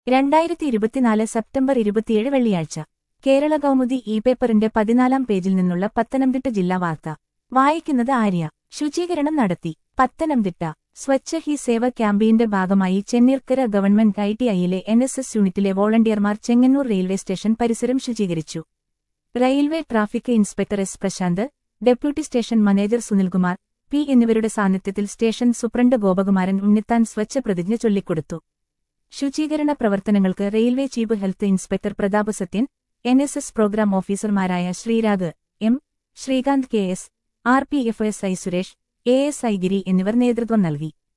രണ്ടായിരത്തി ഇരുപത്തിനാല് സെപ്റ്റംബർ ഇരുപത്തിയേഴ് വെള്ളിയാഴ്ച കേരള കൗമുദി ഇ പേപ്പറിന്റെ പതിനാലാം പേജിൽ നിന്നുള്ള പത്തനംതിട്ട ജില്ലാ വാർത്ത വായിക്കുന്നത് ആര്യ ശുചീകരണം നടത്തി പത്തനംതിട്ട സ്വച്ഛ ഹി സേവ ക്യാമ്പയിന്റെ ഭാഗമായി ചെന്നീർക്കര ഗവൺമെന്റ് ഐ ടി ഐയിലെ എൻ എസ് എസ് യൂണിറ്റിലെ വോളണ്ടിയർമാർ ചെങ്ങന്നൂർ റെയിൽവേ സ്റ്റേഷൻ പരിസരം ശുചീകരിച്ചു railway traffic inspector S Prashanth deputy station manager Sunilkumar P എന്നിവരുടെ സാന്നിധ്യത്തിൽ സ്റ്റേഷൻ സൂപ്രണ്ട് ഗോപകുമാരൻ ഉണ്ണിത്താൻ സ്വച്ഛ പ്രതിജ്ഞ ചൊല്ലിക്കൊടുത്തു ശുചീകരണ പ്രവർത്തനങ്ങൾക്ക് railway chief health inspector Prathap Sathyan N S S program ഓഫീസർമാരായ Sreerag M Sreekanth K S R P F S I Suresh A S I Giri എന്നിവർ നേതൃത്വം നൽകി